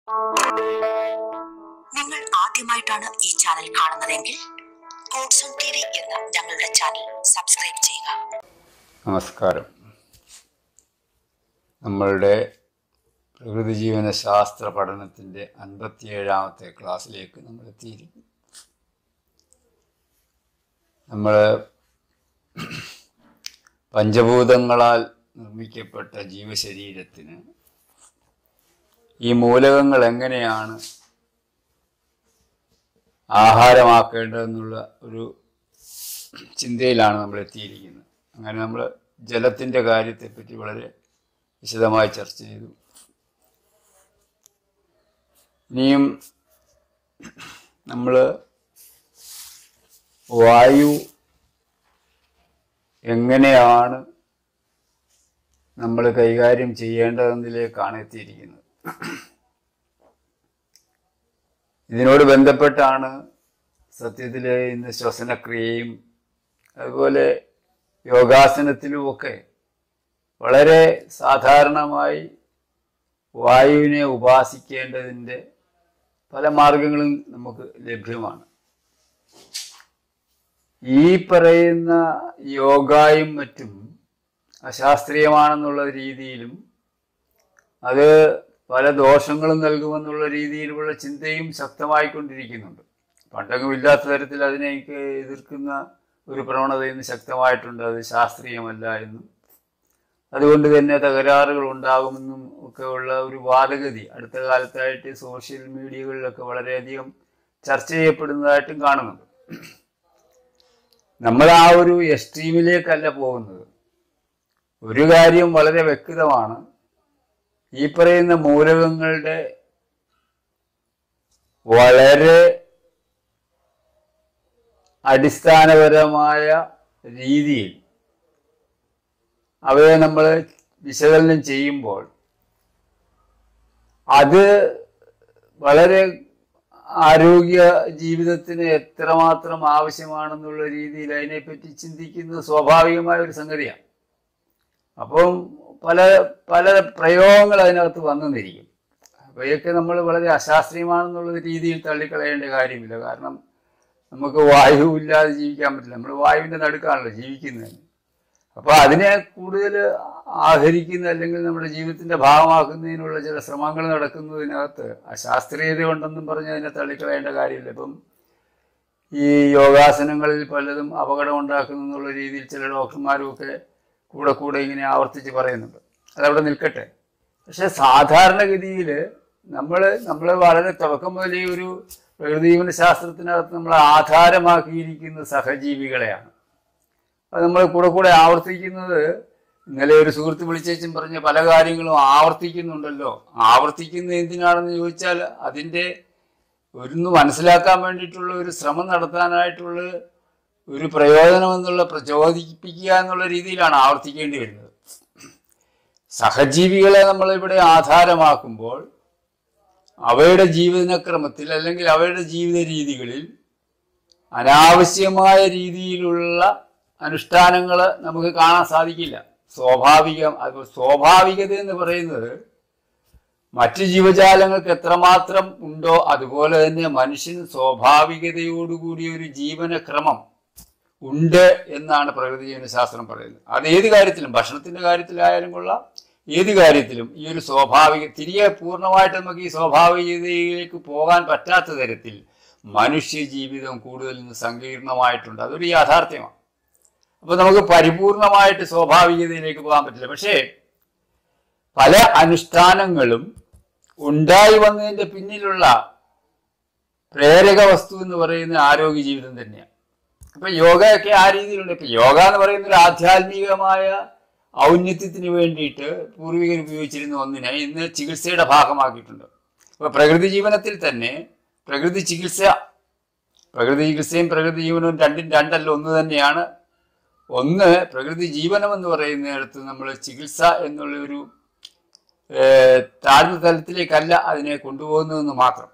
നിങ്ങൾ ആദ്യമായിട്ടാണ് ഈ ചാനൽ കാണുന്നതെങ്കിൽ കോഡ്സൺ ടി വി എന്ന ഞങ്ങളുടെ ചാനൽ സബ്സ്ക്രൈബ് ചെയ്യുക നമസ്കാരം നമ്മളുടെ പ്രകൃതി ജീവന ശാസ്ത്ര പഠനത്തിൻ്റെ അൻപത്തിയേഴാമത്തെ ക്ലാസ്സിലേക്ക് നമ്മൾ എത്തിയിരിക്കും നമ്മൾ പഞ്ചഭൂതങ്ങളാൽ നിർമ്മിക്കപ്പെട്ട ജീവശരീരത്തിന് ഈ മൂലകങ്ങൾ എങ്ങനെയാണ് ആഹാരമാക്കേണ്ടതെന്നുള്ള ഒരു ചിന്തയിലാണ് നമ്മൾ എത്തിയിരിക്കുന്നത് അങ്ങനെ നമ്മൾ ജലത്തിൻ്റെ കാര്യത്തെപ്പറ്റി വളരെ വിശദമായി ചർച്ച ചെയ്തു ഇനിയും നമ്മൾ വായു എങ്ങനെയാണ് നമ്മൾ കൈകാര്യം ചെയ്യേണ്ടതെന്നിലേക്കാണ് എത്തിയിരിക്കുന്നത് ഇതിനോട് ബന്ധപ്പെട്ടാണ് സത്യത്തിൽ ഇന്ന് ശ്വസനക്രിയയും അതുപോലെ യോഗാസനത്തിലുമൊക്കെ വളരെ സാധാരണമായി വായുവിനെ ഉപാസിക്കേണ്ടതിൻ്റെ പല മാർഗങ്ങളും നമുക്ക് ലഭ്യമാണ് ഈ പറയുന്ന യോഗയും മറ്റും അശാസ്ത്രീയമാണെന്നുള്ള രീതിയിലും അത് പല ദോഷങ്ങളും നൽകുമെന്നുള്ള രീതിയിലുള്ള ചിന്തയും ശക്തമായിക്കൊണ്ടിരിക്കുന്നുണ്ട് പണ്ടെങ്കിലും ഇല്ലാത്ത തരത്തിൽ അതിനെ എനിക്ക് എതിർക്കുന്ന ഒരു പ്രവണത ഇന്ന് ശക്തമായിട്ടുണ്ട് അത് ശാസ്ത്രീയമല്ല എന്നും അതുകൊണ്ട് തന്നെ തകരാറുകൾ ഉണ്ടാകുമെന്നും ഒക്കെ ഉള്ള ഒരു വാദഗതി അടുത്ത കാലത്തായിട്ട് സോഷ്യൽ മീഡിയകളിലൊക്കെ വളരെയധികം ചർച്ച ചെയ്യപ്പെടുന്നതായിട്ടും കാണുന്നുണ്ട് നമ്മൾ ആ ഒരു എക്സ്ട്രീമിലേക്കല്ല പോകുന്നത് ഒരു കാര്യം വളരെ വ്യക്തമാണ് ഈ പറയുന്ന മൂലകങ്ങളുടെ വളരെ അടിസ്ഥാനപരമായ രീതിയിൽ അവയെ നമ്മൾ വിശകലനം ചെയ്യുമ്പോൾ അത് വളരെ ആരോഗ്യ ജീവിതത്തിന് എത്രമാത്രം ആവശ്യമാണെന്നുള്ള രീതിയിൽ അതിനെപ്പറ്റി ചിന്തിക്കുന്നത് സ്വാഭാവികമായ ഒരു സംഗതിയാണ് അപ്പം പല പല പ്രയോഗങ്ങൾ അതിനകത്ത് വന്നെന്നിരിക്കും അവയൊക്കെ നമ്മൾ വളരെ അശാസ്ത്രീയമാണെന്നുള്ള രീതിയിൽ തള്ളിക്കളയേണ്ട കാര്യമില്ല കാരണം നമുക്ക് വായു ഇല്ലാതെ ജീവിക്കാൻ പറ്റില്ല നമ്മൾ വായുവിൻ്റെ നടുക്കാണല്ലോ ജീവിക്കുന്നത് അപ്പോൾ അതിനെ കൂടുതൽ ആഹരിക്കുന്ന അല്ലെങ്കിൽ നമ്മുടെ ജീവിതത്തിൻ്റെ ഭാഗമാക്കുന്നതിനുള്ള ചില ശ്രമങ്ങൾ നടക്കുന്നതിനകത്ത് അശാസ്ത്രീയത ഉണ്ടെന്നും പറഞ്ഞ് അതിനെ തള്ളിക്കളയേണ്ട കാര്യമില്ല ഇപ്പം ഈ യോഗാസനങ്ങളിൽ പലതും അപകടം ഉണ്ടാക്കുന്നു എന്നുള്ള രീതിയിൽ ചില ഡോക്ടർമാരും ഒക്കെ കൂടെ കൂടെ ഇങ്ങനെ ആവർത്തിച്ച് പറയുന്നുണ്ട് അതവിടെ നിൽക്കട്ടെ പക്ഷെ സാധാരണഗതിയിൽ നമ്മൾ നമ്മൾ വളരെ തുടക്കം മുതൽ ഈ ഒരു പ്രകൃതിജീവന ശാസ്ത്രത്തിനകത്ത് നമ്മൾ ആധാരമാക്കിയിരിക്കുന്ന സഹജീവികളെയാണ് അത് നമ്മൾ കൂടെ കൂടെ ആവർത്തിക്കുന്നത് ഇന്നലെ ഒരു സുഹൃത്ത് വിളിച്ചേച്ചും പറഞ്ഞ പല കാര്യങ്ങളും ആവർത്തിക്കുന്നുണ്ടല്ലോ ആവർത്തിക്കുന്നത് എന്തിനാണെന്ന് ചോദിച്ചാൽ അതിൻ്റെ ഒന്ന് മനസ്സിലാക്കാൻ വേണ്ടിയിട്ടുള്ള ഒരു ശ്രമം നടത്താനായിട്ടുള്ള ഒരു പ്രയോജനം എന്നുള്ള പ്രചോദിപ്പിക്കുക എന്നുള്ള രീതിയിലാണ് ആവർത്തിക്കേണ്ടി വരുന്നത് സഹജീവികളെ നമ്മളിവിടെ ആധാരമാക്കുമ്പോൾ അവയുടെ ജീവിതക്രമത്തിൽ അല്ലെങ്കിൽ അവയുടെ ജീവിത രീതികളിൽ അനാവശ്യമായ രീതിയിലുള്ള അനുഷ്ഠാനങ്ങൾ നമുക്ക് കാണാൻ സാധിക്കില്ല സ്വാഭാവികം അത് സ്വാഭാവികത എന്ന് പറയുന്നത് മറ്റ് ജീവജാലങ്ങൾക്ക് എത്രമാത്രം ഉണ്ടോ അതുപോലെ തന്നെ മനുഷ്യന് സ്വാഭാവികതയോടുകൂടിയ ഒരു ജീവനക്രമം ഉണ്ട് എന്നാണ് പ്രകൃതി ജീവനശാസ്ത്രം പറയുന്നത് അത് ഏത് കാര്യത്തിലും ഭക്ഷണത്തിന്റെ കാര്യത്തിലായാലും കൊള്ളാം ഏത് കാര്യത്തിലും ഈ ഒരു സ്വാഭാവിക തിരികെ പൂർണ്ണമായിട്ട് നമുക്ക് ഈ സ്വാഭാവികതയിലേക്ക് പോകാൻ പറ്റാത്ത തരത്തിൽ മനുഷ്യ ജീവിതം കൂടുതൽ ഇന്ന് സങ്കീർണമായിട്ടുണ്ട് അതൊരു യാഥാർത്ഥ്യമാണ് അപ്പോൾ നമുക്ക് പരിപൂർണമായിട്ട് സ്വാഭാവികതയിലേക്ക് പോകാൻ പറ്റില്ല പക്ഷേ പല അനുഷ്ഠാനങ്ങളും ഉണ്ടായി വന്നതിന്റെ പിന്നിലുള്ള പ്രേരക വസ്തു എന്ന് പറയുന്ന ആരോഗ്യ ജീവിതം തന്നെയാണ് അപ്പൊ യോഗയൊക്കെ ആ രീതിയിലുണ്ട് ഇപ്പൊ യോഗ എന്ന് പറയുന്ന ഒരു ആധ്യാത്മികമായ ഔന്നത്യത്തിന് വേണ്ടിയിട്ട് പൂർവികർ ഉപയോഗിച്ചിരുന്ന ഒന്നിനെ ഇന്ന് ചികിത്സയുടെ ഭാഗമാക്കിയിട്ടുണ്ട് അപ്പൊ പ്രകൃതി ജീവനത്തിൽ തന്നെ പ്രകൃതി ചികിത്സ പ്രകൃതി ചികിത്സയും പ്രകൃതി ജീവനവും രണ്ടും രണ്ടല്ല ഒന്ന് തന്നെയാണ് ഒന്ന് പ്രകൃതി ജീവനം എന്ന് പറയുന്നിടത്ത് നമ്മൾ ചികിത്സ എന്നുള്ള ഒരു ഏഹ്, താഴ്ന്ന തലത്തിലേക്കല്ല അതിനെ കൊണ്ടുപോകുന്നതെന്ന് മാത്രം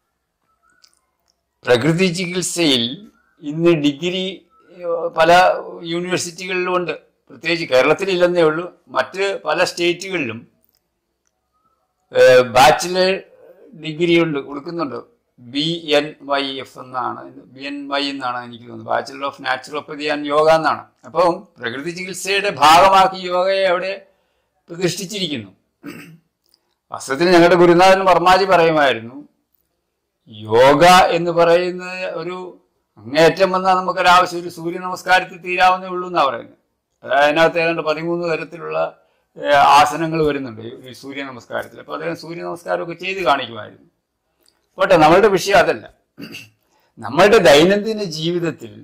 പ്രകൃതി ചികിത്സയിൽ ഇന്ന് ഡിഗ്രി ഏഹ്, പല യൂണിവേഴ്സിറ്റികളിലും ഉണ്ട് പ്രത്യേകിച്ച് കേരളത്തിലില്ലെന്നേ ഉള്ളൂ മറ്റ് പല സ്റ്റേറ്റുകളിലും ബാച്ചിലർ ഡിഗ്രി ഉണ്ട് കൊടുക്കുന്നുണ്ട് ബി എൻ വൈ എഫ് എന്നാണ് ബി എൻ വൈ എന്നാണ് എനിക്ക് തോന്നുന്നത് bachelor of naturopathy and yoga എന്നാണ് അപ്പം പ്രകൃതി ചികിത്സയുടെ ഭാഗമാക്കി യോഗയെ അവിടെ പ്രതിഷ്ഠിച്ചിരിക്കുന്നു വാസ്തവത്തിൽ ഞങ്ങളുടെ ഗുരുനാഥൻ വർമാജി പറയുമായിരുന്നു യോഗ എന്ന് പറയുന്ന ഒരു അങ്ങേയറ്റം വന്നാൽ നമുക്കൊരാവശ്യം ഒരു സൂര്യ നമസ്കാരത്തിൽ തീരാവുന്നേ ഉള്ളൂ എന്നാണ് പറയുന്നത് അതായത് അതിനകത്ത് ഏതാണ്ട് പതിമൂന്ന് തരത്തിലുള്ള ഏഹ്, ആസനങ്ങൾ വരുന്നുണ്ട് ഈ സൂര്യ നമസ്കാരത്തിൽ അപ്പോൾ അദ്ദേഹം സൂര്യ നമസ്കാരമൊക്കെ ചെയ്ത് കാണിക്കുമായിരുന്നു പോട്ടെ നമ്മളുടെ വിഷയം അതല്ല നമ്മളുടെ ദൈനംദിന ജീവിതത്തിൽ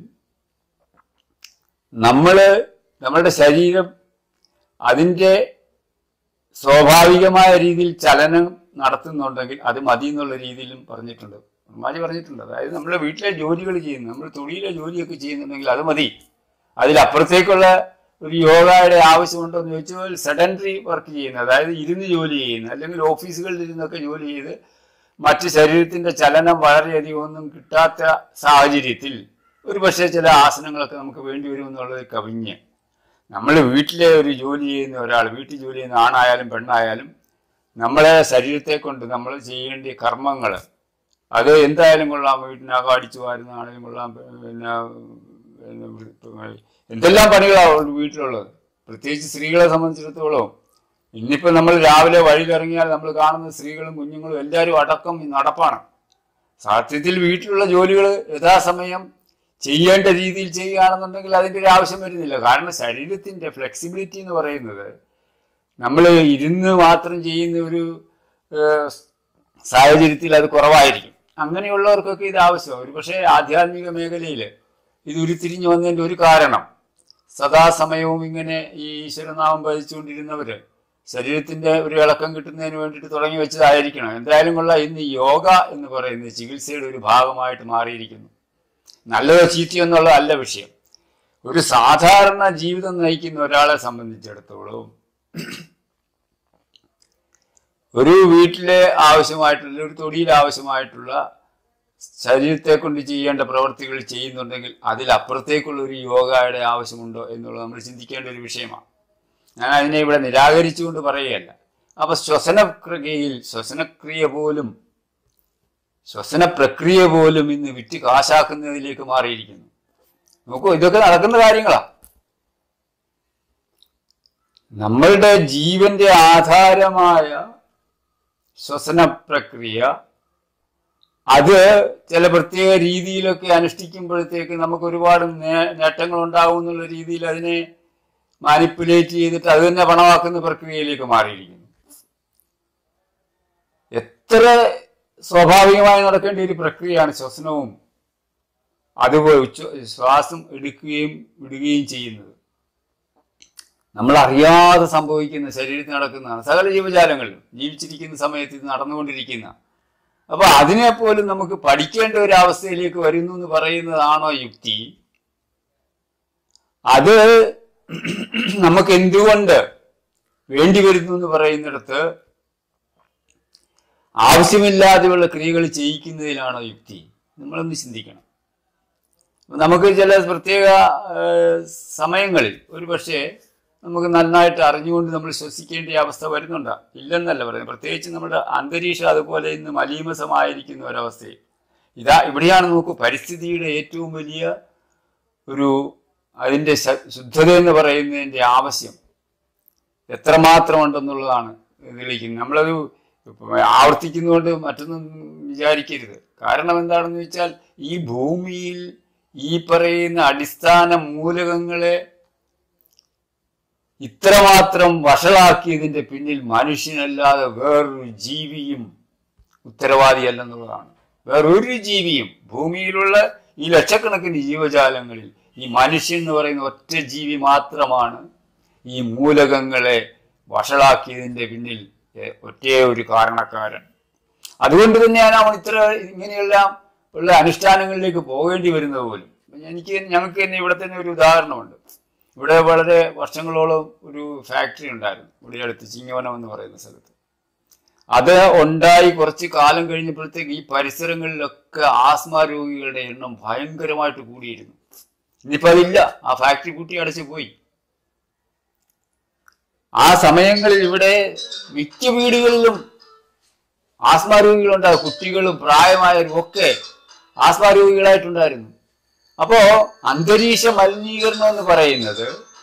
നമ്മൾ നമ്മളുടെ ശരീരം അതിൻ്റെ സ്വാഭാവികമായ രീതിയിൽ ചലനം നടത്തുന്നുണ്ടെങ്കിൽ അത് മതി എന്നുള്ള രീതിയിലും പറഞ്ഞിട്ടുണ്ട് ഉമ്മാജി പറഞ്ഞിട്ടുണ്ട് അതായത് നമ്മുടെ വീട്ടിലെ ജോലികൾ ചെയ്യുന്നു നമ്മൾ തൊഴിലെ ജോലിയൊക്കെ ചെയ്യുന്നുണ്ടെങ്കിൽ അത് മതി അതിലപ്പുറത്തേക്കുള്ള ഒരു യോഗയുടെ ആവശ്യമുണ്ടോ എന്ന് ചോദിച്ചാൽ സെഡൻറ്ററി വർക്ക് ചെയ്യുന്നത് അതായത് ഇരുന്ന് ജോലി ചെയ്യുന്നത് അല്ലെങ്കിൽ ഓഫീസുകളിൽ ഇരുന്നൊക്കെ ജോലി ചെയ്ത് മറ്റ് ശരീരത്തിന്റെ ചലനം വളരെയധികം ഒന്നും കിട്ടാത്ത സാഹചര്യത്തിൽ ഒരു പക്ഷേ ചില ആസനങ്ങളൊക്കെ നമുക്ക് വേണ്ടി വരും എന്നുള്ളത് കവിഞ്ഞ് നമ്മൾ വീട്ടിലെ ഒരു ജോലി ചെയ്യുന്ന ഒരാൾ വീട്ടിൽ ജോലി ചെയ്യുന്ന ആണായാലും പെണ്ണായാലും നമ്മളെ ശരീരത്തെ കൊണ്ട് നമ്മൾ ചെയ്യേണ്ട കർമ്മങ്ങൾ അത് എന്തായാലും കൊള്ളാം വീട്ടിനകം അടിച്ചു വാരുന്നതാണെങ്കിലും കൊള്ളാം പിന്നെ പിന്നെ എന്തെല്ലാം പണികളാണ് വീട്ടിലുള്ളത് പ്രത്യേകിച്ച് സ്ത്രീകളെ സംബന്ധിച്ചിടത്തോളം ഇന്നിപ്പോൾ നമ്മൾ രാവിലെ വഴിയിലിറങ്ങിയാൽ നമ്മൾ കാണുന്ന സ്ത്രീകളും കുഞ്ഞുങ്ങളും എല്ലാവരും അടക്കം ഈ നടപ്പാണ് സത്യത്തിൽ വീട്ടിലുള്ള ജോലികൾ യഥാസമയം ചെയ്യേണ്ട രീതിയിൽ ചെയ്യുകയാണെന്നുണ്ടെങ്കിൽ അതിൻ്റെ ഒരു ആവശ്യം വരുന്നില്ല കാരണം ശരീരത്തിൻ്റെ ഫ്ലെക്സിബിലിറ്റി എന്ന് പറയുന്നത് നമ്മൾ ഇരുന്ന് മാത്രം ചെയ്യുന്ന ഒരു ഏഹ്, സാഹചര്യത്തിൽ അത് കുറവായിരിക്കും അങ്ങനെയുള്ളവർക്കൊക്കെ ഇത് ആവശ്യമാണ് ഒരു പക്ഷേ ആധ്യാത്മിക മേഖലയിൽ ഇത് ഉരുത്തിരിഞ്ഞു വന്നതിൻ്റെ ഒരു കാരണം സദാസമയവും ഇങ്ങനെ ഈ ഈശ്വരനാമം ഭജിച്ചുകൊണ്ടിരുന്നവർ ശരീരത്തിന്റെ ഒരു ഇളക്കം കിട്ടുന്നതിന് വേണ്ടിയിട്ട് തുടങ്ങി വെച്ചതായിരിക്കണം എന്തായാലും കൊള്ളാം ഇന്ന് യോഗ എന്ന് പറയുന്നത് ചികിത്സയുടെ ഒരു ഭാഗമായിട്ട് മാറിയിരിക്കുന്നു നല്ലതോ ചീത്തയോ എന്നുള്ളതല്ല വിഷയം ഒരു സാധാരണ ജീവിതം നയിക്കുന്ന ഒരാളെ സംബന്ധിച്ചിടത്തോളം ഒരു വീട്ടിലെ ആവശ്യമായിട്ടുള്ള ഒരു തൊടിയിൽ ആവശ്യമായിട്ടുള്ള ശരീരത്തെ കൊണ്ട് ചെയ്യേണ്ട പ്രവർത്തികൾ ചെയ്യുന്നുണ്ടെങ്കിൽ അതിലപ്പുറത്തേക്കുള്ള ഒരു യോഗയുടെ ആവശ്യമുണ്ടോ എന്നുള്ളത് നമ്മൾ ചിന്തിക്കേണ്ട ഒരു വിഷയമാണ് ഞാൻ അതിനെ ഇവിടെ നിരാകരിച്ചുകൊണ്ട് പറയുകയല്ല അപ്പൊ ശ്വസനക്രിയയിൽ ശ്വസനക്രിയ പോലും ശ്വസന പ്രക്രിയ പോലും ഇന്ന് വിറ്റ് കാശാക്കുന്നതിലേക്ക് മാറിയിരിക്കുന്നു നോക്കൂ ഇതൊക്കെ നടക്കുന്ന കാര്യങ്ങളാ നമ്മളുടെ ജീവന്റെ ആധാരമായ ശ്വസന പ്രക്രിയ അത് ചില പ്രത്യേക രീതിയിലൊക്കെ അനുഷ്ഠിക്കുമ്പോഴത്തേക്ക് നമുക്ക് ഒരുപാട് നേ- നേട്ടങ്ങൾ ഉണ്ടാവും എന്നുള്ള രീതിയിൽ അതിനെ മാനിപ്പുലേറ്റ് ചെയ്തിട്ട് അത് തന്നെ പണമാക്കുന്ന പ്രക്രിയയിലേക്ക് മാറിയിരിക്കുന്നു എത്ര സ്വാഭാവികമായി നടക്കേണ്ട ഒരു പ്രക്രിയയാണ് ശ്വസനവും അതുപോലെ ഉച്ച- ശ്വാസം എടുക്കുകയും വിടുകയും ചെയ്യുന്നത് നമ്മൾ അറിയാതെ സംഭവിക്കുന്ന ശരീരത്തിൽ നടക്കുന്നതാണ് സകല ജീവജാലങ്ങളിലും ജീവിച്ചിരിക്കുന്ന സമയത്ത് ഇത് നടന്നുകൊണ്ടിരിക്കുന്ന അപ്പൊ അതിനെ പോലും നമുക്ക് പഠിക്കേണ്ട ഒരു അവസ്ഥയിലേക്ക് വരുന്നു എന്ന് പറയുന്നതാണോ യുക്തി അത് നമുക്ക് എന്തുകൊണ്ട് വേണ്ടി വരുന്നു എന്ന് പറയുന്നിടത്ത് ആവശ്യമില്ലാതെയുള്ള ക്രിയകൾ ചെയ്യിക്കുന്നതിലാണോ യുക്തി നമ്മളൊന്ന് ചിന്തിക്കണം അപ്പൊ നമുക്ക് ചില പ്രത്യേക ഏഹ്, സമയങ്ങളിൽ ഒരു പക്ഷേ നമുക്ക് നന്നായിട്ട് അറിഞ്ഞുകൊണ്ട് നമ്മൾ ശ്വസിക്കേണ്ട ഈ അവസ്ഥ വരുന്നുണ്ട് ഇല്ലെന്നല്ല പറയുന്നത് പ്രത്യേകിച്ച് നമ്മുടെ അന്തരീക്ഷം അതുപോലെ ഇന്ന് മലീമസമായിരിക്കുന്ന ഒരവസ്ഥയിൽ ഇതാ ഇവിടെയാണ് നോക്കൂ പരിസ്ഥിതിയുടെ ഏറ്റവും വലിയ ഒരു അതിൻ്റെ ശ- ശുദ്ധത എന്ന് പറയുന്നതിൻ്റെ ആവശ്യം എത്രമാത്രം ഉണ്ടെന്നുള്ളതാണ് തെളിയിക്കുന്നത് നമ്മളത് ആവർത്തിക്കുന്നതുകൊണ്ട് മറ്റൊന്നും വിചാരിക്കരുത് കാരണം എന്താണെന്ന് വെച്ചാൽ ഈ ഭൂമിയിൽ ഈ പറയുന്ന അടിസ്ഥാന മൂലകങ്ങളെ ഇത്രമാത്രം വഷളാക്കിയതിന്റെ പിന്നിൽ മനുഷ്യനല്ലാതെ വേറൊരു ജീവിയും ഉത്തരവാദിയല്ലെന്നുള്ളതാണ് വേറൊരു ജീവിയും ഭൂമിയിലുള്ള ഈ ലക്ഷക്കണക്കിന് ജീവജാലങ്ങളിൽ ഈ മനുഷ്യൻ എന്ന് പറയുന്ന ഒറ്റ ജീവി മാത്രമാണ് ഈ മൂലകങ്ങളെ വഷളാക്കിയതിന്റെ പിന്നിൽ എ- ഒറ്റേ ഒരു കാരണക്കാരൻ അതുകൊണ്ട് തന്നെയാണ് അവൻ ഇത്ര ഇങ്ങനെയെല്ലാം ഉള്ള അനുഷ്ഠാനങ്ങളിലേക്ക് പോകേണ്ടി വരുന്നത് പോലും എനിക്ക് ഞങ്ങൾക്ക് തന്നെ ഇവിടെ തന്നെ ഒരു ഉദാഹരണമുണ്ട് ഇവിടെ വളരെ വർഷങ്ങളോളം ഒരു ഫാക്ടറി ഉണ്ടായിരുന്നു ഇവിടെ അടുത്ത് ചിങ്ങവനം എന്ന് പറയുന്ന സ്ഥലത്ത് അത് ഉണ്ടായി കുറച്ച് കാലം കഴിഞ്ഞപ്പോഴത്തേക്ക് ഈ പരിസരങ്ങളിലൊക്കെ ആസ്മ രോഗികളുടെ എണ്ണം ഭയങ്കരമായിട്ട് കൂടിയിരുന്നു ഇനിയിപ്പോൾ അതില്ല ആ ഫാക്ടറി കൂട്ടി അടച്ചു പോയി ആ സമയങ്ങളിൽ ഇവിടെ മിക്ക വീടുകളിലും ആസ്മ രോഗികളുണ്ടാകും കുട്ടികളും പ്രായമായവരും ഒക്കെ ആസ്മ രോഗികളായിട്ടുണ്ടായിരുന്നു അപ്പോ അന്തരീക്ഷ മലിനീകരണം എന്ന് പറയുന്നത്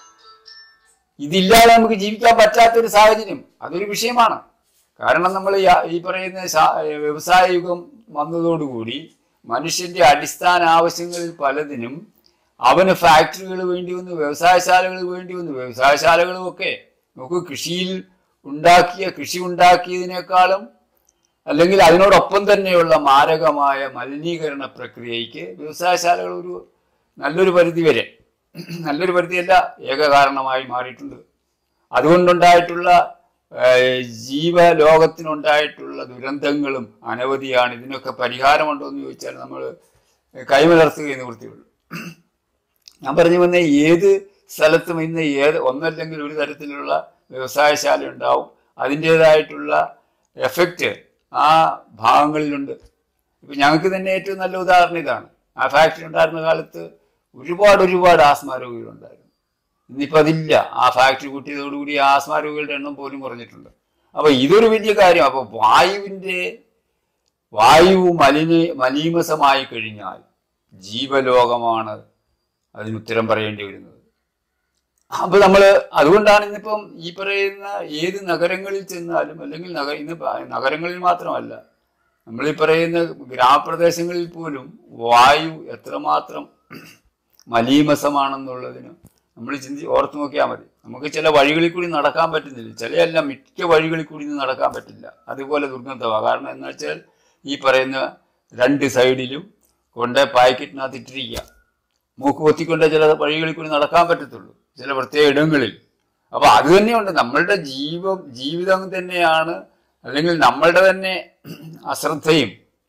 ഇതില്ലാതെ നമുക്ക് ജീവിക്കാൻ പറ്റാത്തൊരു സാഹചര്യം അതൊരു വിഷയമാണ് കാരണം നമ്മൾ ഈ പറയുന്ന ശാ- വ്യവസായ യുഗം വന്നതോടുകൂടി മനുഷ്യന്റെ അടിസ്ഥാന ആവശ്യങ്ങളിൽ പലതിനും അവന് ഫാക്ടറികൾ വേണ്ടി വന്നു വ്യവസായശാലകൾ വേണ്ടി വന്നു വ്യവസായശാലകളും ഒക്കെ നമുക്ക് കൃഷിയിൽ ഉണ്ടാക്കിയ കൃഷി ഉണ്ടാക്കിയതിനേക്കാളും അല്ലെങ്കിൽ അതിനോടൊപ്പം തന്നെയുള്ള മാരകമായ മലിനീകരണ പ്രക്രിയയ്ക്ക് വ്യവസായശാലകൾ ഒരു നല്ലൊരു പരിധി വരെ നല്ലൊരു പരിധിയല്ല ഏക കാരണമായി മാറിയിട്ടുണ്ട് അതുകൊണ്ടുണ്ടായിട്ടുള്ള ഏഹ്, ജീവലോകത്തിനുണ്ടായിട്ടുള്ള ദുരന്തങ്ങളും അനവധിയാണ് ഇതിനൊക്കെ പരിഹാരമുണ്ടോ എന്ന് ചോദിച്ചാൽ നമ്മൾ കൈമലർത്തുകയെ നിവൃത്തിയുള്ളൂ ഞാൻ പറഞ്ഞു വന്ന ഏത് സ്ഥലത്തും ഇന്ന് ഏത് ഒന്നല്ലെങ്കിൽ ഒരു തരത്തിലുള്ള വ്യവസായശാല ഉണ്ടാവും അതിൻ്റെതായിട്ടുള്ള എഫക്റ്റ് ആ ഭാഗങ്ങളിലുണ്ട് ഇപ്പം ഞങ്ങൾക്ക് തന്നെ ഏറ്റവും നല്ല ഉദാഹരണം ഇതാണ് ആ ഫാക്ടറി ഉണ്ടായിരുന്ന കാലത്ത് ഒരുപാട് ഒരുപാട് ആസ്മ രോഗികളുണ്ടായിരുന്നു ഇന്നിപ്പോൾ അതില്ല ആ ഫാക്ടറി കൂട്ടിയതോടുകൂടി ആസ്മ രോഗികളുടെ എണ്ണം പോലും കുറഞ്ഞിട്ടുണ്ട് അപ്പോൾ ഇതൊരു വലിയ കാര്യം അപ്പോൾ വായുവിൻ്റെ വായു മലിന മലീമസമായി കഴിഞ്ഞാൽ ജീവലോകമാണ് അതിന് ഉത്തരം പറയേണ്ടി വരുന്നത് അപ്പൊ നമ്മൾ അതുകൊണ്ടാണ് ഇന്നിപ്പം ഈ പറയുന്ന ഏത് നഗരങ്ങളിൽ ചെന്നാലും അല്ലെങ്കിൽ നഗ ഇന്ന് പ- നഗരങ്ങളിൽ മാത്രമല്ല നമ്മൾ ഈ പറയുന്ന ഗ്രാമപ്രദേശങ്ങളിൽ പോലും വായു എത്രമാത്രം മലീമസമാണെന്നുള്ളതിന് നമ്മൾ ചിന്തി ഓർത്ത് നോക്കിയാൽ മതി നമുക്ക് ചില വഴികളിൽ കൂടി നടക്കാൻ പറ്റുന്നില്ല ചിലയല്ല മിക്ക വഴികളിൽ കൂടി ഇന്ന് നടക്കാൻ പറ്റില്ല അതുപോലെ ദുർഗന്ധമാണ് കാരണം എന്ന് വെച്ചാൽ ഈ പറയുന്ന രണ്ട് സൈഡിലും കൊണ്ട് പാക്കറ്റിനകത്ത് ഇട്ടിരിക്കുക മൂക്ക് പൊത്തിക്കൊണ്ട് ചില വഴികളിൽ കൂടി നടക്കാൻ പറ്റത്തുള്ളൂ ചില പ്രത്യേക ഇടങ്ങളിൽ അപ്പൊ അത് തന്നെയുണ്ട് നമ്മളുടെ ജീവം ജീവിതം തന്നെയാണ് അല്ലെങ്കിൽ നമ്മളുടെ തന്നെ അശ്രദ്ധയും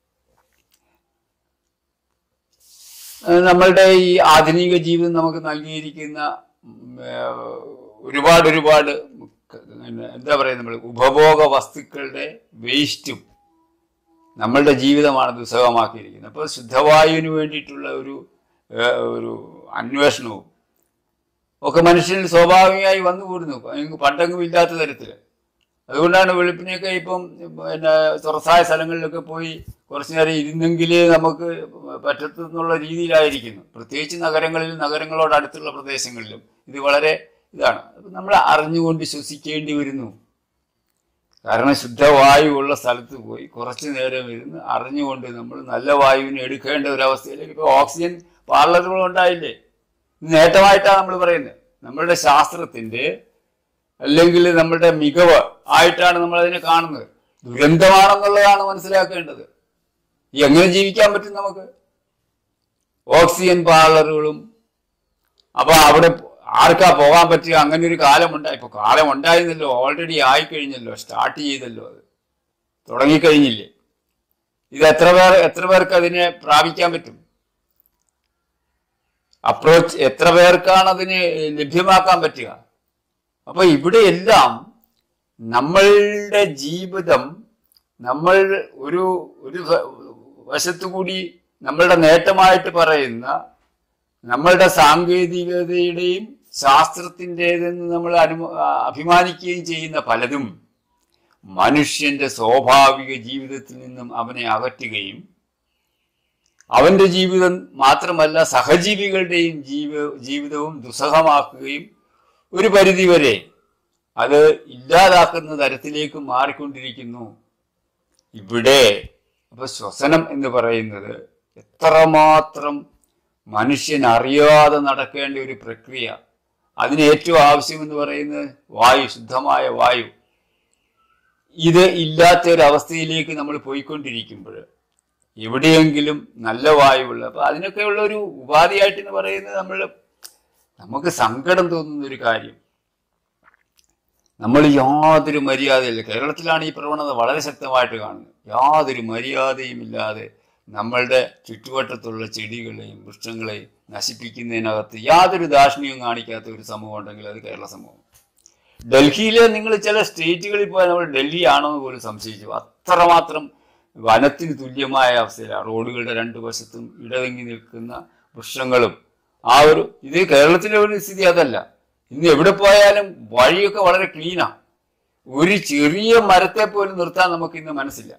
ഏഹ് നമ്മളുടെ ഈ ആധുനിക ജീവിതം നമുക്ക് നൽകിയിരിക്കുന്ന ഉം, ഏഹ്, ഒരുപാട് ഒരുപാട് പിന്നെ എന്താ പറയുക നമ്മൾ ഉപഭോഗ വസ്തുക്കളുടെ വേസ്റ്റും നമ്മളുടെ ജീവിതമാണ് ദുസ്സഹമാക്കിയിരിക്കുന്നത് അപ്പോൾ ശുദ്ധവായുവിന് വേണ്ടിയിട്ടുള്ള ഒരു ഏഹ്, ഒരു അന്വേഷണവും ഒക്കെ മനുഷ്യനിൽ സ്വാഭാവികമായി വന്നുകൂടുന്നു അങ്ങ് പണ്ടെങ്ങും ഇല്ലാത്ത തരത്തിൽ അതുകൊണ്ടാണ് വെളുപ്പിനെയൊക്കെ ഇപ്പം പിന്നെ തുറസായ സ്ഥലങ്ങളിലൊക്കെ പോയി കുറച്ചു നേരം ഇരുന്നെങ്കിലേ നമുക്ക് പറ്റത്തു എന്നുള്ള രീതിയിലായിരിക്കുന്നു പ്രത്യേകിച്ച് നഗരങ്ങളിൽ നഗരങ്ങളോട് അടുത്തുള്ള പ്രദേശങ്ങളിലും ഇത് വളരെ ഇതാണ് അപ്പൊ നമ്മൾ അറിഞ്ഞുകൊണ്ട് ശ്വസിക്കേണ്ടി വരുന്നു കാരണം ശുദ്ധവായു ഉള്ള സ്ഥലത്ത് പോയി കുറച്ചു നേരം ഇരുന്ന് അറിഞ്ഞുകൊണ്ട് നമ്മൾ നല്ല വായുവിനെ എടുക്കേണ്ട ഒരു അവസ്ഥയിലേക്ക് ഇപ്പോൾ ഓക്സിജൻ പാർലറുകൾ ഉണ്ടായില്ലേ ഇത് നേട്ടമായിട്ടാണ് നമ്മൾ പറയുന്നത് നമ്മളുടെ ശാസ്ത്രത്തിന്റെ അല്ലെങ്കിൽ നമ്മളുടെ മികവ് ആയിട്ടാണ് നമ്മൾ അതിനെ കാണുന്നത് ദുരന്തമാണെന്നുള്ളതാണ് മനസ്സിലാക്കേണ്ടത് ഈ എങ്ങനെ ജീവിക്കാൻ പറ്റും നമുക്ക് ഓക്സിജൻ പാർലറുകളും അപ്പൊ അവിടെ ആർക്കാ പോകാൻ പറ്റുക അങ്ങനെ ഒരു കാലമുണ്ടായി ഇപ്പൊ കാലം ഉണ്ടായിരുന്നല്ലോ ഓൾറെഡി ആയിക്കഴിഞ്ഞല്ലോ സ്റ്റാർട്ട് ചെയ്തല്ലോ അത് തുടങ്ങിക്കഴിഞ്ഞില്ലേ ഇത് എത്ര പേർ എത്ര പേർക്ക് അതിനെ പ്രാപിക്കാൻ പറ്റും അപ്രോച്ച് എത്ര പേർക്കാണ് അതിന് ലഭ്യമാക്കാൻ പറ്റുക അപ്പൊ ഇവിടെയെല്ലാം നമ്മളുടെ ജീവിതം നമ്മൾ ഒരു ഒരു വ- വശത്തുകൂടി നമ്മളുടെ നേട്ടമായിട്ട് പറയുന്ന നമ്മളുടെ സാങ്കേതികതയുടെയും ശാസ്ത്രത്തിൻ്റെതെന്ന് നമ്മൾ അനു അഭിമാനിക്കുകയും ചെയ്യുന്ന പലതും മനുഷ്യന്റെ സ്വാഭാവിക ജീവിതത്തിൽ നിന്നും അവനെ അകറ്റുകയും അവന്റെ ജീവിതം മാത്രമല്ല സഹജീവികളുടെയും ജീവ ജീവിതവും ദുസ്സഹമാക്കുകയും ഒരു പരിധിവരെ അത് ഇല്ലാതാക്കുന്ന തരത്തിലേക്ക് മാറിക്കൊണ്ടിരിക്കുന്നു ഇവിടെ അപ്പൊ ശ്വസനം എന്ന് പറയുന്നത് എത്രമാത്രം മനുഷ്യൻ അറിയാതെ നടക്കേണ്ട ഒരു പ്രക്രിയ അതിന് ഏറ്റവും ആവശ്യം എന്ന് പറയുന്നത് വായു ശുദ്ധമായ വായു ഇത് ഇല്ലാത്ത ഒരു അവസ്ഥയിലേക്ക് നമ്മൾ പോയിക്കൊണ്ടിരിക്കുമ്പോൾ എവിടെയെങ്കിലും നല്ല വായുവുള്ള അപ്പൊ അതിനൊക്കെയുള്ള ഒരു ഉപാധിയായിട്ട് എന്ന് പറയുന്നത് നമ്മൾ നമുക്ക് സങ്കടം തോന്നുന്ന ഒരു കാര്യം നമ്മൾ യാതൊരു മര്യാദയില്ല കേരളത്തിലാണ് ഈ പ്രവണത വളരെ ശക്തമായിട്ട് കാണുന്നത് യാതൊരു മര്യാദയും ഇല്ലാതെ നമ്മളുടെ ചുറ്റുവട്ടത്തുള്ള ചെടികളെയും വൃക്ഷങ്ങളെയും നശിപ്പിക്കുന്നതിനകത്ത് യാതൊരു ദാക്ഷിണ്യവും കാണിക്കാത്ത ഒരു സമൂഹം ഉണ്ടെങ്കിൽ അത് കേരള സമൂഹം ഡൽഹിയിലെ നിങ്ങൾ ചില സ്റ്റേറ്റുകളിൽ പോയാൽ നമ്മൾ ഡൽഹി ആണോ എന്ന് പോലും സംശയിച്ചു അത്രമാത്രം വനത്തിന് തുല്യമായ അവസ്ഥയിലാണ് റോഡുകളുടെ രണ്ടു വശത്തും ഇടതെങ്ങി നിൽക്കുന്ന വൃക്ഷങ്ങളും ആ ഒരു ഇത് കേരളത്തിലെ ഒരു സ്ഥിതി അതല്ല ഇന്ന് എവിടെ പോയാലും വഴിയൊക്കെ വളരെ ക്ലീനാണ് ഒരു ചെറിയ മരത്തെ പോലും നിർത്താൻ നമുക്ക് ഇന്ന് മനസ്സില്ല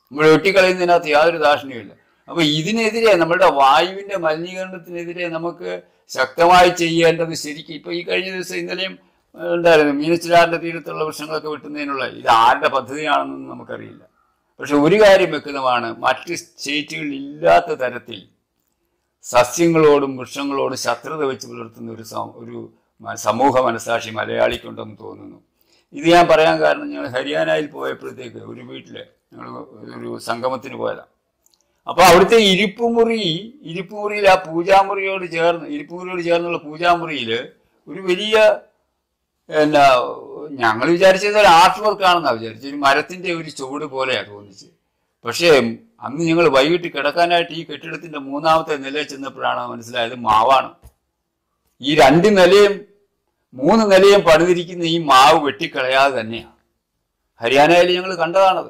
നമ്മൾ വെട്ടിക്കളയുന്നതിനകത്ത് യാതൊരു ദാക്ഷിണ്യമില്ല അപ്പൊ ഇതിനെതിരെ നമ്മളുടെ വായുവിന്റെ മലിനീകരണത്തിനെതിരെ നമുക്ക് ശക്തമായി ചെയ്യേണ്ടത് ശരിക്കും ഇപ്പൊ ഈ കഴിഞ്ഞ ദിവസം ഇന്നലെയും ഏഹ്, ഉണ്ടായിരുന്നു മീനച്ചിലാറിന്റെ തീരത്തുള്ള വൃക്ഷങ്ങളൊക്കെ വെട്ടുന്നതിനുള്ള ഇത് ആരുടെ പദ്ധതിയാണെന്നൊന്നും നമുക്കറിയില്ല പക്ഷെ ഒരു കാര്യം വ്യക്തമാണ് മറ്റ് സ്റ്റേറ്റുകളിൽ ഇല്ലാത്ത തരത്തിൽ സസ്യങ്ങളോടും വൃക്ഷങ്ങളോടും ശത്രുത വെച്ച് പുലർത്തുന്ന ഒരു സം- ഒരു മ- സമൂഹ മനസാക്ഷി മലയാളിക്കുണ്ടെന്ന് തോന്നുന്നു ഇത് ഞാൻ പറയാൻ കാരണം ഞങ്ങൾ ഹരിയാനയിൽ പോയപ്പോഴത്തേക്ക് ഒരു വീട്ടില് ഞങ്ങൾ ഒരു സംഗമത്തിന് പോയതാണ് അപ്പൊ അവിടുത്തെ ഇരിപ്പുമുറി ഇരിപ്പുമുറിയിൽ ആ പൂജാമുറിയോട് ചേർന്ന് ഇരിപ്പുമുറിയോട് ചേർന്നുള്ള പൂജാമുറിയിൽ ഒരു വലിയ എന്നാ ഞങ്ങൾ വിചാരിച്ചത് ഒരു ആർട്ട് വർക്കാണെന്നാണ് വിചാരിച്ചത് ഒരു മരത്തിന്റെ ഒരു ചുവട് പോലെയാണ് തോന്നിച്ച് പക്ഷേ അന്ന് ഞങ്ങൾ വൈകിട്ട് കിടക്കാനായിട്ട് ഈ കെട്ടിടത്തിന്റെ മൂന്നാമത്തെ നിലയിൽ ചെന്നപ്പോഴാണ് മനസ്സിലായത് മാവാണ് ഈ രണ്ട് നിലയും മൂന്ന് നിലയും പണിതിരിക്കുന്ന ഈ മാവ് വെട്ടിക്കളയാതെ തന്നെയാണ് ഹരിയാനയിൽ ഞങ്ങൾ കണ്ടതാണത്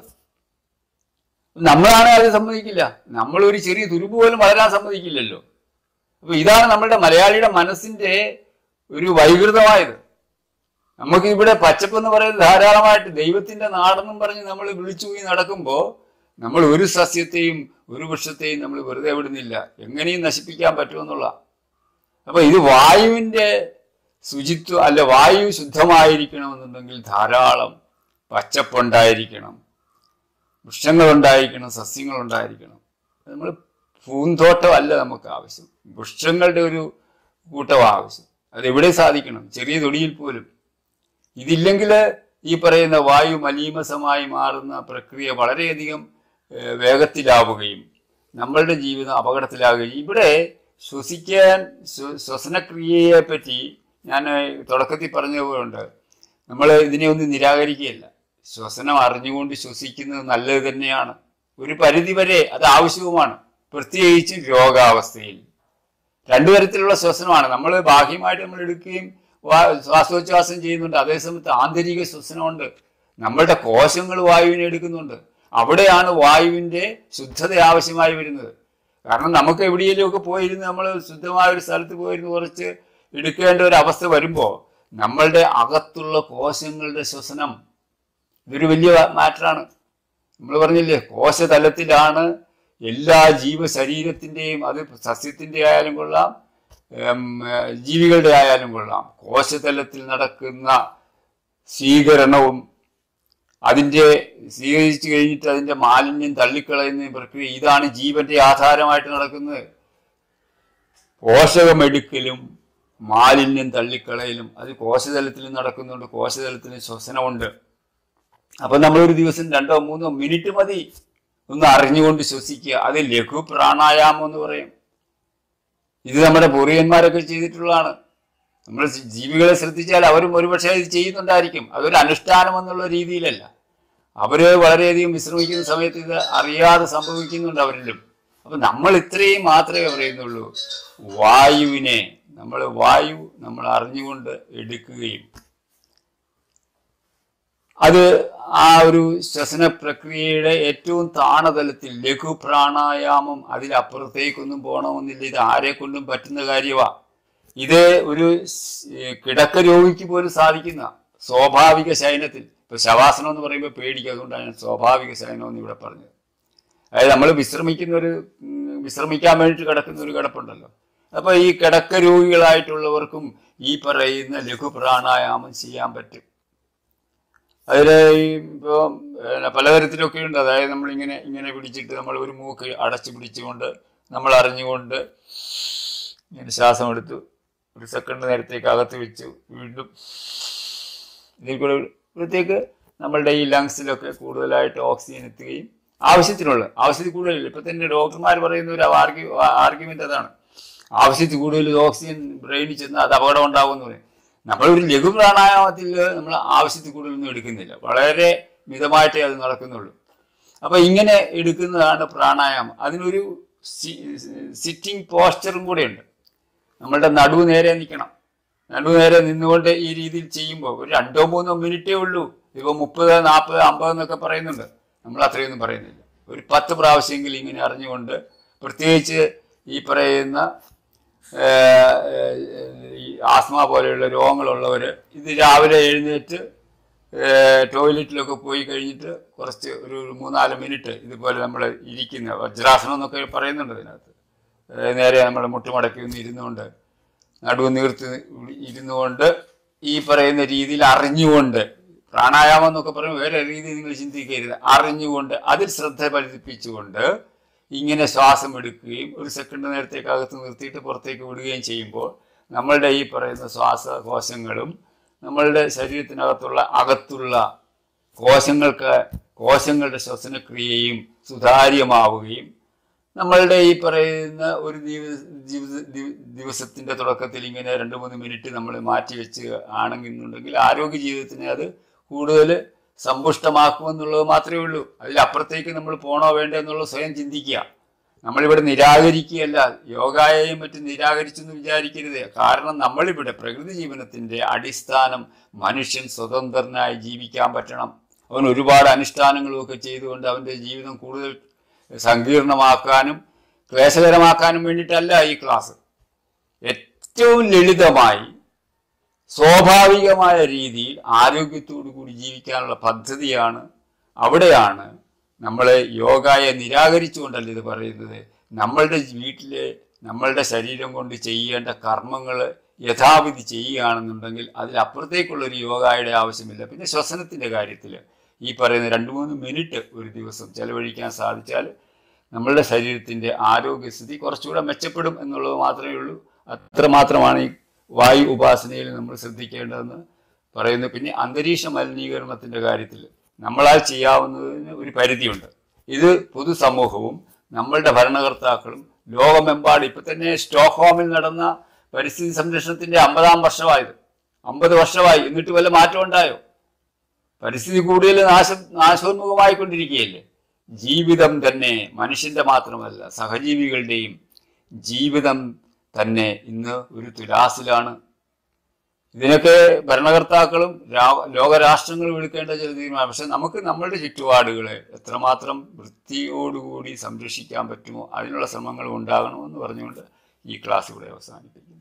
നമ്മളാണ് അത് സമ്മതിക്കില്ല നമ്മൾ ഒരു ചെറിയ തുരുമ്പ് പോലും വളരാൻ സമ്മതിക്കില്ലല്ലോ അപ്പൊ ഇതാണ് നമ്മളുടെ മലയാളിയുടെ മനസ്സിന്റെ ഒരു വൈകൃതമായത് നമുക്ക് ഇവിടെ പച്ചപ്പെന്ന് പറയുന്നത് ധാരാളമായിട്ട് ദൈവത്തിന്റെ നാടെന്നും പറഞ്ഞ് നമ്മൾ വിളിച്ചു പോയി നടക്കുമ്പോൾ നമ്മൾ ഒരു സസ്യത്തെയും ഒരു വൃക്ഷത്തെയും നമ്മൾ വെറുതെ വിടുന്നില്ല എങ്ങനെയും നശിപ്പിക്കാൻ പറ്റുമെന്നുള്ള അപ്പൊ ഇത് വായുവിന്റെ ശുചിത്വം അല്ല വായു ശുദ്ധമായിരിക്കണമെന്നുണ്ടെങ്കിൽ ധാരാളം പച്ചപ്പുണ്ടായിരിക്കണം വൃക്ഷങ്ങളുണ്ടായിരിക്കണം സസ്യങ്ങളുണ്ടായിരിക്കണം നമ്മൾ പൂന്തോട്ടം അല്ല നമുക്ക് ആവശ്യം വൃക്ഷങ്ങളുടെ ഒരു കൂട്ടം ആവശ്യം അത് എവിടെ സാധിക്കണം ചെറിയ തൊടിയിൽ പോലും ഇതില്ലെങ്കിൽ ഈ പറയുന്ന വായു മലീമസമായി മാറുന്ന പ്രക്രിയ വളരെയധികം ഏഹ്, വേഗത്തിലാവുകയും നമ്മളുടെ ജീവിതം അപകടത്തിലാവുകയും ഇവിടെ ശ്വസിക്കാൻ ശ്വ- ശ്വസനക്രിയയെ പറ്റി ഞാൻ തുടക്കത്തിൽ പറഞ്ഞതുകൊണ്ട് നമ്മൾ ഇതിനെ ഒന്നും നിരാകരിക്കുകയല്ല ശ്വസനം അറിഞ്ഞുകൊണ്ട് ശ്വസിക്കുന്നത് നല്ലത് തന്നെയാണ് ഒരു പരിധി വരെ അത് ആവശ്യവുമാണ് പ്രത്യേകിച്ച് രോഗാവസ്ഥയിൽ രണ്ടു തരത്തിലുള്ള ശ്വസനമാണ് നമ്മൾ ബാഹ്യമായിട്ട് നമ്മൾ എടുക്കുകയും വാ- ശ്വാസോച്ഛ്വാസം ചെയ്യുന്നുണ്ട് അതേസമയത്ത് ആന്തരിക ശ്വസനമുണ്ട് നമ്മളുടെ കോശങ്ങൾ വായുവിനെ എടുക്കുന്നുണ്ട് അവിടെയാണ് വായുവിന്റെ ശുദ്ധത ആവശ്യമായി വരുന്നത് കാരണം നമുക്ക് എവിടെയെങ്കിലും ഒക്കെ പോയിരുന്ന് നമ്മൾ ശുദ്ധമായ ഒരു സ്ഥലത്ത് പോയിരുന്ന് കുറച്ച് എടുക്കേണ്ട ഒരു അവസ്ഥ വരുമ്പോൾ നമ്മളുടെ അകത്തുള്ള കോശങ്ങളുടെ ശ്വസനം ഇതൊരു വലിയ മാറ്ററാണ് നമ്മൾ പറഞ്ഞില്ലേ കോശതലത്തിലാണ് എല്ലാ ജീവശരീരത്തിൻ്റെയും അത് സസ്യത്തിൻ്റെ ആയാലും കൊള്ളാം ഉം, ഏർ, ജീവികളുടെ ആയാലും കൊള്ളാം കോശതലത്തിൽ നടക്കുന്ന സ്വീകരണവും അതിൻ്റെ സ്വീകരിച്ചു കഴിഞ്ഞിട്ട് അതിൻ്റെ മാലിന്യം തള്ളിക്കളയുന്ന പ്രക്രിയ ഇതാണ് ജീവന്റെ ആധാരമായിട്ട് നടക്കുന്നത് പോഷകമെടുക്കലും മാലിന്യം തള്ളിക്കളയലും അത് കോശതലത്തിൽ നടക്കുന്നുണ്ട് കോശതലത്തിന് ശ്വസനമുണ്ട് അപ്പൊ നമ്മൾ ഒരു ദിവസം രണ്ടോ മൂന്നോ മിനിറ്റ് മതി ഒന്ന് അറിഞ്ഞുകൊണ്ട് ശ്വസിക്കുക അത് ലഘു പ്രാണായാമം എന്ന് പറയും ഇത് നമ്മുടെ പൂർവികന്മാരൊക്കെ ചെയ്തിട്ടുള്ളതാണ് നമ്മൾ ജീവികളെ ശ്രദ്ധിച്ചാൽ അവരും ഒരുപക്ഷെ ഇത് ചെയ്യുന്നുണ്ടായിരിക്കും അതൊരു അനുഷ്ഠാനം എന്നുള്ള രീതിയിലല്ല അവര് വളരെയധികം വിശ്രമിക്കുന്ന സമയത്ത് ഇത് അറിയാതെ സംഭവിക്കുന്നുണ്ട് അവരിലും അപ്പൊ നമ്മൾ ഇത്രയും മാത്രമേ പറയുന്നുള്ളൂ വായുവിനെ നമ്മൾ വായു നമ്മൾ അറിഞ്ഞുകൊണ്ട് എടുക്കുകയും അത് ആ ഒരു ശ്വസന പ്രക്രിയയുടെ ഏറ്റവും താണതലത്തിൽ ലഘു പ്രാണായാമം അതിലപ്പുറത്തേക്കൊന്നും പോകണമെന്നില്ല ഇത് ആരെ കൊണ്ടും പറ്റുന്ന കാര്യമാ ഇത് ഒരു സ്- ഏ, കിടക്ക രോഗിക്ക് പോലും സാധിക്കുന്ന സ്വാഭാവിക ശയനത്തിൽ ഇപ്പൊ ശവാസനം എന്ന് പറയുമ്പോൾ പേടിക്കും അതുകൊണ്ടാണ് ഞാൻ സ്വാഭാവിക ശയനം എന്ന് ഇവിടെ പറഞ്ഞത് അതായത് നമ്മൾ വിശ്രമിക്കുന്ന ഒരു ഉം, വിശ്രമിക്കാൻ വേണ്ടിയിട്ട് കിടക്കുന്ന ഒരു കിടപ്പുണ്ടല്ലോ അപ്പൊ ഈ കിടക്ക രോഗികളായിട്ടുള്ളവർക്കും ഈ പറയുന്ന ലഘു പ്രാണായാമം ചെയ്യാൻ പറ്റും അതിൽ ഈ ഇപ്പോൾ പലതരത്തിലൊക്കെ ഉണ്ട് അതായത് നമ്മളിങ്ങനെ ഇങ്ങനെ പിടിച്ചിട്ട് നമ്മൾ ഒരു മൂക്ക് അടച്ചു പിടിച്ചുകൊണ്ട് നമ്മൾ അറിഞ്ഞുകൊണ്ട് ഇങ്ങനെ ശ്വാസം എടുത്തു ഒരു സെക്കൻഡ് നേരത്തേക്ക് അകത്ത് വെച്ചു വീണ്ടും ഇതിൽ കൂടെ ഇവിടത്തേക്ക് നമ്മളുടെ ഈ ലങ്സിലൊക്കെ കൂടുതലായിട്ട് ഓക്സിജൻ എത്തുകയും ആവശ്യത്തിനുള്ള ആവശ്യത്തിൽ കൂടുതലില്ല ഇപ്പൊ തന്നെ ഡോക്ടർമാർ പറയുന്ന ഒരു ആർഗ്യു ആർഗ്യുമെന്റ് അതാണ് ആവശ്യത്തിൽ കൂടുതൽ ഓക്സിജൻ ബ്രെയിനിൽ ചെന്ന് അത് അപകടം ഉണ്ടാകുമെന്ന് പറയും നമ്മളൊരു ലഘു പ്രാണായാമത്തിൽ നമ്മൾ ആവശ്യത്തിൽ കൂടുതലൊന്നും എടുക്കുന്നില്ല വളരെ മിതമായിട്ടേ അത് നടക്കുന്നുള്ളൂ അപ്പൊ ഇങ്ങനെ എടുക്കുന്നതാണ് പ്രാണായാമം അതിനൊരു സിറ്റിംഗ് പോസ്ചറും കൂടെ ഉണ്ട് നമ്മളുടെ നടുവ് നേരെ നിൽക്കണം നടുവ് നേരെ നിന്നുകൊണ്ട് ഈ രീതിയിൽ ചെയ്യുമ്പോൾ ഒരു രണ്ടോ മൂന്നോ മിനിറ്റേ ഉള്ളൂ ഇപ്പൊ മുപ്പത് നാൽപ്പത് അമ്പത് എന്നൊക്കെ പറയുന്നുണ്ട് നമ്മൾ അത്രയൊന്നും പറയുന്നില്ല ഒരു പത്ത് പ്രാവശ്യമെങ്കിലും ഇങ്ങനെ അറിഞ്ഞുകൊണ്ട് പ്രത്യേകിച്ച് ഈ പറയുന്ന ഏഹ്, ഏഹ്, ഈ ആസ്മ പോലെയുള്ള രോഗങ്ങളുള്ളവർ ഇത് രാവിലെ എഴുന്നേറ്റ് ടോയ്ലറ്റിലൊക്കെ പോയി കഴിഞ്ഞിട്ട് കുറച്ച് ഒരു ഒരു മൂന്നാല് മിനിറ്റ് ഇതുപോലെ നമ്മൾ ഇരിക്കുന്ന വജ്രാസനം എന്നൊക്കെ പറയുന്നുണ്ട് ഇതിനകത്ത് അതായത് നേരെ നമ്മൾ മുട്ടുമടക്കി ഒന്ന് ഇരുന്നുകൊണ്ട് നടുവ് നീർത്ത് ഇരുന്നുകൊണ്ട് ഈ പറയുന്ന രീതിയിൽ അറിഞ്ഞുകൊണ്ട് പ്രാണായാമം എന്നൊക്കെ പറയുമ്പോൾ വേറെ രീതി നിങ്ങൾ ചിന്തിക്കരുത് അറിഞ്ഞുകൊണ്ട് അതിൽ ശ്രദ്ധ പതിപ്പിച്ചുകൊണ്ട് ഇങ്ങനെ ശ്വാസം എടുക്കുകയും ഒരു സെക്കൻഡ് നേരത്തേക്ക് അകത്ത് നിർത്തിയിട്ട് പുറത്തേക്ക് വിടുകയും ചെയ്യുമ്പോൾ നമ്മളുടെ ഈ പറയുന്ന ശ്വാസകോശങ്ങളും നമ്മളുടെ ശരീരത്തിനകത്തുള്ള അകത്തുള്ള കോശങ്ങൾക്ക് കോശങ്ങളുടെ ശ്വസനക്രിയയും സുതാര്യമാവുകയും നമ്മളുടെ ഈ പറയുന്ന ഒരു ദിവ- ജീവിത ദിവ- ദിവസത്തിന്റെ തുടക്കത്തിൽ ഇങ്ങനെ രണ്ട് മൂന്ന് മിനിറ്റ് നമ്മൾ മാറ്റി വെച്ച് ആണെന്നുണ്ടെങ്കിൽ ആരോഗ്യ ജീവിതത്തിനെ അത് കൂടുതൽ സമ്പുഷ്ടമാക്കുമെന്നുള്ളത് മാത്രമേ ഉള്ളൂ അതിലപ്പുറത്തേക്ക് നമ്മൾ പോണോ വേണ്ടോ എന്നുള്ളത് സ്വയം ചിന്തിക്കുക നമ്മളിവിടെ നിരാകരിക്കുകയല്ല യോഗയെയും മറ്റും നിരാകരിച്ചെന്ന് വിചാരിക്കരുത് കാരണം നമ്മളിവിടെ പ്രകൃതി ജീവനത്തിന്റെ അടിസ്ഥാനം മനുഷ്യൻ സ്വതന്ത്രനായി ജീവിക്കാൻ പറ്റണം അവൻ ഒരുപാട് അനുഷ്ഠാനങ്ങളും ഒക്കെ ചെയ്തുകൊണ്ട് അവന്റെ ജീവിതം കൂടുതൽ സങ്കീർണമാക്കാനും ക്ലേശകരമാക്കാനും വേണ്ടിയിട്ടല്ല ഈ ക്ലാസ് ഏറ്റവും ലളിതമായി സ്വാഭാവികമായ രീതിയിൽ ആരോഗ്യത്തോടു കൂടി ജീവിക്കാനുള്ള പദ്ധതിയാണ് അവിടെയാണ് നമ്മൾ യോഗയെ നിരാകരിച്ചുകൊണ്ടല്ല ഇത് പറയുന്നത് നമ്മളുടെ വീട്ടിലെ നമ്മളുടെ ശരീരം കൊണ്ട് ചെയ്യേണ്ട കർമ്മങ്ങൾ യഥാവിധി ചെയ്യുകയാണെന്നുണ്ടെങ്കിൽ അതിലപ്പുറത്തേക്കുള്ള ഒരു യോഗയുടെ ആവശ്യമില്ല പിന്നെ ശ്വസനത്തിൻ്റെ കാര്യത്തിൽ ഈ പറയുന്ന രണ്ട് മൂന്ന് മിനിറ്റ് ഒരു ദിവസം ചെലവഴിക്കാൻ സാധിച്ചാൽ നമ്മളുടെ ശരീരത്തിൻ്റെ ആരോഗ്യസ്ഥിതി കുറച്ചുകൂടെ മെച്ചപ്പെടും എന്നുള്ളത് മാത്രമേ ഉള്ളൂ അത്രമാത്രമാണ് ഈ വായു ഉപാസനയിൽ നമ്മൾ ശ്രദ്ധിക്കേണ്ടതെന്ന് പറയുന്നു പിന്നെ അന്തരീക്ഷ മലിനീകരണത്തിൻ്റെ കാര്യത്തിൽ നമ്മളാൽ ചെയ്യാവുന്നതിന് ഒരു പരിധിയുണ്ട് ഇത് പൊതുസമൂഹവും നമ്മളുടെ ഭരണകർത്താക്കളും ലോകമെമ്പാടും ഇപ്പൊ തന്നെ സ്റ്റോക്ക്ഹോമിൽ നടന്ന പരിസ്ഥിതി സംരക്ഷണത്തിന്റെ അമ്പതാം വർഷമായത് അമ്പത് വർഷമായി എന്നിട്ട് വല്ല മാറ്റം ഉണ്ടായോ പരിസ്ഥിതി കൂടുതൽ നാശം നാശോന്മുഖമായിക്കൊണ്ടിരിക്കുകയല്ലേ ജീവിതം തന്നെ മനുഷ്യന്റെ മാത്രമല്ല സഹജീവികളുടെയും ജീവിതം തന്നെ ഇന്ന് ഒരു തുലാസിലാണ് ഇതിനൊക്കെ ഭരണകർത്താക്കളും രാ- ലോകരാഷ്ട്രങ്ങളും എടുക്കേണ്ട ചില തീരുമാനം പക്ഷെ നമുക്ക് നമ്മളുടെ ചുറ്റുപാടുകളെ എത്രമാത്രം വൃത്തിയോടുകൂടി സംരക്ഷിക്കാൻ പറ്റുമോ അതിനുള്ള ശ്രമങ്ങൾ ഉണ്ടാകണമെന്ന് പറഞ്ഞുകൊണ്ട് ഈ ക്ലാസ് ഇവിടെ അവസാനിപ്പിക്കുന്നു